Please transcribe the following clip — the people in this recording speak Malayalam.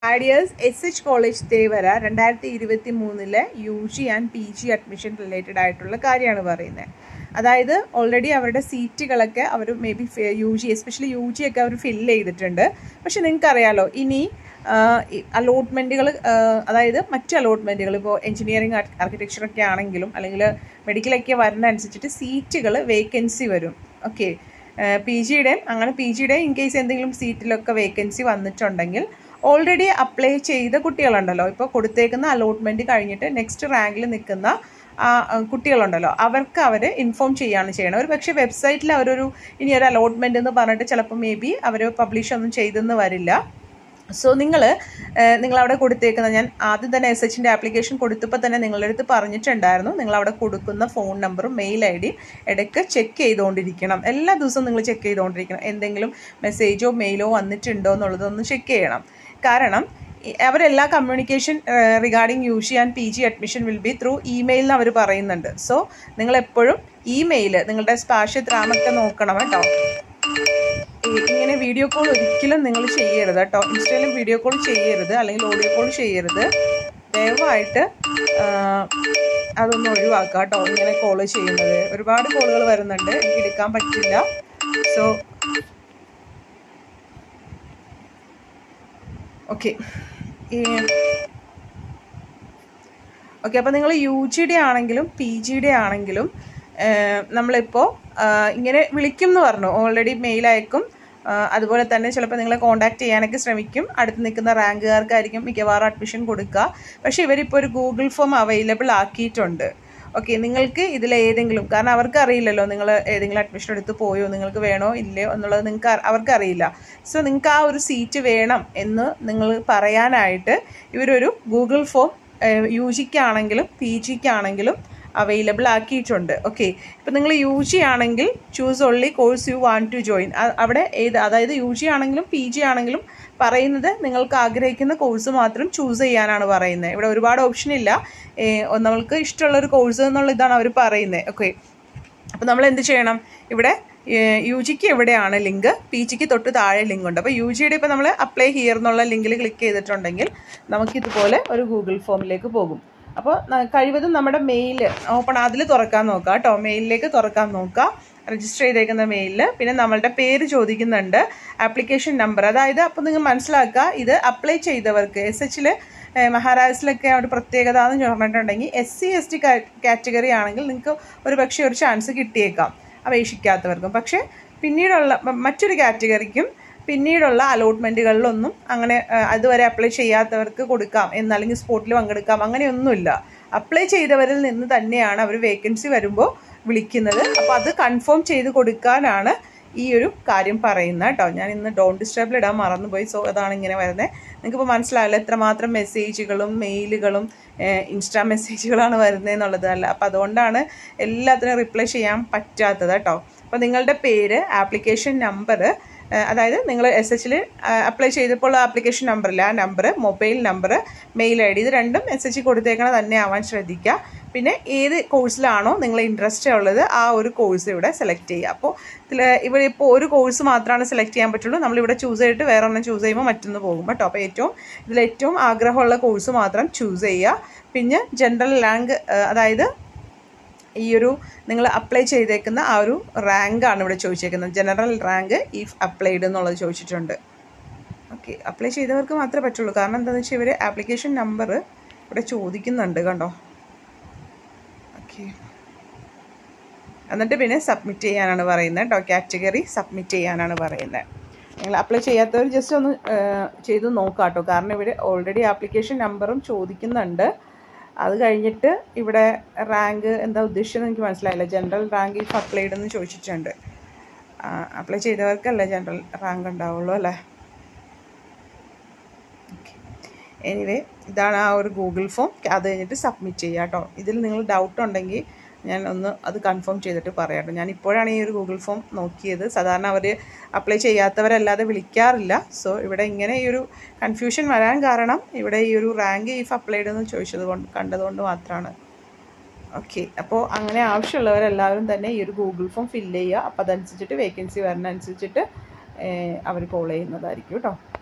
ideas S H college Thevara രണ്ടായിരത്തി ഇരുപത്തി മൂന്നിലെ U G and P G admission related ആയിട്ടുള്ള കാര്യമാണ് പറയുന്നത് അതായത് ഓൾറെഡി അവരുടെ സീറ്റുകളൊക്കെ അവർ may be U G especially U G ഒക്കെ അവർ ഫില്ല് ചെയ്തിട്ടുണ്ട് പക്ഷെ നിങ്ങൾക്കറിയാലോ ഇനി അലോട്ട്മെൻറ്റുകൾ അതായത് മറ്റ് അലോട്ട്മെൻറ്റുകൾ ഇപ്പോൾ എഞ്ചിനീയറിംഗ് ആർക്കിടെക്ചർ ഒക്കെ ആണെങ്കിലും അല്ലെങ്കിൽ മെഡിക്കലൊക്കെ വരുന്ന അനുസരിച്ചിട്ട് സീറ്റുകൾ വേക്കൻസി വരും ഓക്കെ പി ജിയുടെയും അങ്ങനെ പി ജിയുടെയും ഇൻ കേസ് എന്തെങ്കിലും സീറ്റിലൊക്കെ വേക്കൻസി വന്നിട്ടുണ്ടെങ്കിൽ ഓൾറെഡി അപ്ലൈ ചെയ്ത കുട്ടികളുണ്ടല്ലോ ഇപ്പോൾ കൊടുത്തേക്കുന്ന അലോട്ട്മെൻറ്റ് കഴിഞ്ഞിട്ട് നെക്സ്റ്റ് റാങ്കിൽ നിൽക്കുന്ന ആ കുട്ടികളുണ്ടല്ലോ അവർക്ക് അവർ ഇൻഫോം ചെയ്യുകയാണ് ചെയ്യണം ഒരു പക്ഷേ വെബ്സൈറ്റിൽ അവരൊരു ഇനി ഒരു അലോട്ട്മെൻറ്റ് എന്ന് പറഞ്ഞിട്ട് ചിലപ്പോൾ മേ ബി അവർ പബ്ലിഷ് ഒന്നും ചെയ്തെന്ന് വരില്ല സോ നിങ്ങൾ നിങ്ങളവിടെ കൊടുത്തേക്കുന്ന ഞാൻ ആദ്യം തന്നെ എസ് എച്ചിൻ്റെ ആപ്ലിക്കേഷൻ കൊടുത്തപ്പോൾ തന്നെ നിങ്ങളുടെ അടുത്ത് പറഞ്ഞിട്ടുണ്ടായിരുന്നു നിങ്ങളവിടെ കൊടുക്കുന്ന ഫോൺ നമ്പറും മെയിൽ ഐ ഡിയും ഇടയ്ക്ക് ചെക്ക് ചെയ്തുകൊണ്ടിരിക്കണം എല്ലാ ദിവസവും നിങ്ങൾ ചെക്ക് ചെയ്തുകൊണ്ടിരിക്കണം എന്തെങ്കിലും മെസ്സേജോ മെയിലോ വന്നിട്ടുണ്ടോ എന്നുള്ളതൊന്ന് ചെക്ക് ചെയ്യണം കാരണം അവരെല്ലാ communication regarding U G and P G admission will be through email എന്ന് അവർ പറയുന്നുണ്ട് സോ നിങ്ങൾ എപ്പോഴും ഇമെയിൽ നിങ്ങളുടെ സ്പാഷ്യത്രാമൊക്കെ നോക്കണം കേട്ടോ ഇങ്ങനെ വീഡിയോ കോൾ ഒരിക്കലും നിങ്ങൾ ചെയ്യരുത് കേട്ടോ ഇൻസ്റ്റയിലും വീഡിയോ കോൾ ചെയ്യരുത് അല്ലെങ്കിൽ ഓഡിയോ കോൾ ചെയ്യരുത് ദയവായിട്ട് അതൊന്നും ഒഴിവാക്കുക കേട്ടോ ഇങ്ങനെ കോൾ ചെയ്യുന്നത് ഒരുപാട് കോളുകൾ വരുന്നുണ്ട് എനിക്ക് എടുക്കാൻ പറ്റില്ല സോ ഓക്കെ ഈ ഓക്കെ അപ്പോൾ നിങ്ങൾ യു ജിയുടെ ആണെങ്കിലും പി ജിയുടെ ആണെങ്കിലും നമ്മളിപ്പോൾ ഇങ്ങനെ വിളിക്കും എന്ന് പറഞ്ഞു ഓൾറെഡി മെയിൽ അയക്കും അതുപോലെ തന്നെ ചിലപ്പോൾ നിങ്ങളെ കോൺടാക്ട് ചെയ്യാനൊക്കെ ശ്രമിക്കും അടുത്ത് നിൽക്കുന്ന റാങ്കുകാർക്കായിരിക്കും മിക്കവാറും അഡ്മിഷൻ കൊടുക്കുക പക്ഷേ ഇവരിപ്പോൾ ഒരു ഗൂഗിൾ ഫോം അവൈലബിൾ ആക്കിയിട്ടുണ്ട് ഓക്കെ നിങ്ങൾക്ക് ഇതിൽ ഏതെങ്കിലും കാരണം അവർക്ക് അറിയില്ലല്ലോ നിങ്ങൾ ഏതെങ്കിലും അഡ്മിഷൻ എടുത്ത് പോയോ നിങ്ങൾക്ക് വേണോ ഇല്ലയോ എന്നുള്ളത് നിങ്ങൾക്ക് അവർക്ക് അറിയില്ല സോ നിങ്ങൾക്ക് ആ ഒരു സീറ്റ് വേണം എന്ന് നിങ്ങൾ പറയാനായിട്ട് ഇവരൊരു ഗൂഗിൾ ഫോം യു ജിക്കാണെങ്കിലും പി ജിക്കാണെങ്കിലും അവൈലബിൾ ആക്കിയിട്ടുണ്ട് ഓക്കെ ഇപ്പം നിങ്ങൾ യു ജി ആണെങ്കിൽ choose only course you want to join അവിടെ ഏത് അതായത് യു ജി ആണെങ്കിലും പി ജി ആണെങ്കിലും പറയുന്നത് നിങ്ങൾക്ക് ആഗ്രഹിക്കുന്ന കോഴ്സ് മാത്രം ചൂസ് ചെയ്യാനാണ് പറയുന്നത് ഇവിടെ ഒരുപാട് ഓപ്ഷൻ ഇല്ല നമ്മൾക്ക് ഇഷ്ടമുള്ള ഒരു കോഴ്സ് എന്നുള്ള ഇതാണ് അവർ പറയുന്നത് ഓക്കെ അപ്പോൾ നമ്മൾ എന്ത് ചെയ്യണം ഇവിടെ യു ജിക്ക് എവിടെയാണ് ലിങ്ക് പി ജിക്ക് തൊട്ട് താഴെ ലിങ്ക് ഉണ്ട് അപ്പോൾ യു ജിയുടെ ഇപ്പോൾ നമ്മൾ അപ്ലൈ ഹിയർ എന്നുള്ള ലിങ്കിൽ ക്ലിക്ക് ചെയ്തിട്ടുണ്ടെങ്കിൽ നമുക്കിതുപോലെ ഒരു ഗൂഗിൾ ഫോമിലേക്ക് പോകും അപ്പോൾ കഴിവതും നമ്മുടെ മെയിൽ ഓപ്പൺ അതിൽ തുറക്കാൻ നോക്കുക കേട്ടോ മെയിലിലേക്ക് തുറക്കാൻ നോക്കുക രജിസ്റ്റർ ചെയ്തേക്കുന്ന മെയിലിൽ പിന്നെ നമ്മളുടെ പേര് ചോദിക്കുന്നുണ്ട് ആപ്ലിക്കേഷൻ നമ്പർ അതായത് അപ്പോൾ നിങ്ങൾ മനസ്സിലാക്കുക ഇത് അപ്ലൈ ചെയ്തവർക്ക് എസ് എച്ചിൽ മഹാരാഷ്ട്രയിലൊക്കെ ഒരു പ്രത്യേകത എന്ന് പറഞ്ഞിട്ടുണ്ടെങ്കിൽ S C S T category ആണെങ്കിൽ നിങ്ങൾക്ക് ഒരു പക്ഷേ ഒരു ചാൻസ് കിട്ടിയേക്കാം അപേക്ഷിക്കാത്തവർക്കും പക്ഷേ പിന്നീടുള്ള മറ്റൊരു കാറ്റഗറിക്കും പിന്നീടുള്ള അലോട്ട്മെൻറ്റുകളിലൊന്നും അങ്ങനെ അതുവരെ അപ്ലൈ ചെയ്യാത്തവർക്ക് കൊടുക്കാം എന്നല്ലെങ്കിൽ സ്പോട്ടിൽ പങ്കെടുക്കാം അങ്ങനെയൊന്നുമില്ല അപ്ലൈ ചെയ്തവരിൽ നിന്ന് തന്നെയാണ് അവർ വേക്കൻസി വരുമ്പോൾ വിളിക്കുന്നത് അപ്പോൾ അത് കൺഫേം ചെയ്ത് കൊടുക്കാനാണ് ഈ ഒരു കാര്യം പറയുന്നത് കേട്ടോ ഞാൻ ഇന്ന് ഡോൺ ഡിസ്റ്റർബിൾ ഇടാൻ മറന്നുപോയി സോ അതാണ് ഇങ്ങനെ വരുന്നത് നിങ്ങൾക്കിപ്പോൾ മനസ്സിലാവില്ല എത്രമാത്രം മെസ്സേജുകളും മെയിലുകളും ഇൻസ്റ്റാ മെസ്സേജുകളാണ് വരുന്നത് എന്നുള്ളത് അല്ല അപ്പോൾ അതുകൊണ്ടാണ് എല്ലാത്തിനും റിപ്ലൈ ചെയ്യാൻ പറ്റാത്തത് കേട്ടോ അപ്പോൾ നിങ്ങളുടെ പേര് ആപ്ലിക്കേഷൻ നമ്പർ അതായത് നിങ്ങൾ എസ് എച്ചിൽ അപ്ലൈ ചെയ്തപ്പോൾ ആപ്ലിക്കേഷൻ നമ്പറില്ല ആ number mobile number mail I D ഇത് രണ്ടും എസ് എച്ച് കൊടുത്തേക്കണ തന്നെ ആവാൻ ശ്രദ്ധിക്കുക പിന്നെ ഏത് കോഴ്സിലാണോ നിങ്ങൾ ഇൻട്രസ്റ്റ് ഉള്ളത് ആ ഒരു കോഴ്സ് ഇവിടെ സെലക്ട് ചെയ്യുക അപ്പോൾ ഇതിൽ ഇവിടെ ഇപ്പോൾ ഒരു കോഴ്സ് മാത്രമാണ് സെലക്ട് ചെയ്യാൻ പറ്റുള്ളൂ നമ്മളിവിടെ ചൂസ് ചെയ്തിട്ട് വേറെ ഒന്നും ചൂസ് ചെയ്യുമ്പോൾ മറ്റൊന്ന് പോകും കേട്ടോ അപ്പോൾ ഏറ്റവും ഇതിൽ ഏറ്റവും ആഗ്രഹമുള്ള കോഴ്സ് മാത്രം ചൂസ് ചെയ്യുക പിന്നെ ജനറൽ റാങ്ക് അതായത് ഈ ഒരു നിങ്ങൾ അപ്ലൈ ചെയ്തേക്കുന്ന ആ ഒരു റാങ്കാണ് ഇവിടെ ചോദിച്ചേക്കുന്നത് ജനറൽ റാങ്ക് ഇഫ് അപ്ലൈഡ് എന്നുള്ളത് ചോദിച്ചിട്ടുണ്ട് ഓക്കെ അപ്ലൈ ചെയ്തവർക്ക് മാത്രമേ പറ്റുള്ളൂ കാരണം എന്താണെന്ന് വെച്ചാൽ ഇവർ ആപ്ലിക്കേഷൻ നമ്പർ ഇവിടെ ചോദിക്കുന്നുണ്ട് കണ്ടോ ഓക്കെ എന്നിട്ട് പിന്നെ സബ്മിറ്റ് ചെയ്യാനാണ് പറയുന്നത് കേട്ടോ കാറ്റഗറി സബ്മിറ്റ് ചെയ്യാനാണ് പറയുന്നത് നിങ്ങൾ അപ്ലൈ ചെയ്യാത്തവർ ജസ്റ്റ് ഒന്ന് ചെയ്ത് നോക്കാം കേട്ടോ കാരണം ഇവിടെ ഓൾറെഡി ആപ്ലിക്കേഷൻ നമ്പറും ചോദിക്കുന്നുണ്ട് അത് കഴിഞ്ഞിട്ട് ഇവിടെ റാങ്ക് എന്താ ഉദ്ദേശിച്ചത് എനിക്ക് മനസ്സിലായില്ല ജനറൽ റാങ്ക് ഇഫ് അപ്ലൈഡ് എന്ന് ചോദിച്ചിട്ടുണ്ട് അപ്ലൈ ചെയ്തവർക്കല്ലേ ജനറൽ റാങ്ക് ഉണ്ടാവുള്ളൂ അല്ലേ എനിവേ ഇതാണ് ആ ഒരു ഗൂഗിൾ ഫോം അത് കഴിഞ്ഞിട്ട് സബ്മിറ്റ് ചെയ്യുക കേട്ടോ ഇതിൽ നിങ്ങൾ ഡൗട്ട് ഉണ്ടെങ്കിൽ ഞാൻ ഒന്ന് അത് കൺഫേം ചെയ്തിട്ട് പറയാം കേട്ടോ ഞാൻ ഇപ്പോഴാണ് ഈ ഒരു ഗൂഗിൾ ഫോം നോക്കിയത് സാധാരണ അവർ അപ്ലൈ ചെയ്യാത്തവരല്ലാതെ വിളിക്കാറില്ല സോ ഇവിടെ ഇങ്ങനെ ഈ ഒരു കൺഫ്യൂഷൻ വരാൻ കാരണം ഇവിടെ ഈ ഒരു റാങ്ക് ഇഫ് അപ്ലൈഡ് എന്ന് ചോദിച്ചത് കൊണ്ട് കണ്ടതുകൊണ്ട് മാത്രമാണ് ഓക്കെ അപ്പോൾ അങ്ങനെ ആവശ്യമുള്ളവരെല്ലാവരും തന്നെ ഈ ഒരു ഗൂഗിൾ ഫോം ഫില്ല് ചെയ്യുക അപ്പോൾ അതനുസരിച്ചിട്ട് വേക്കൻസി വരുന്ന അനുസരിച്ചിട്ട് അവർ കോൾ ചെയ്യുന്നതായിരിക്കും കേട്ടോ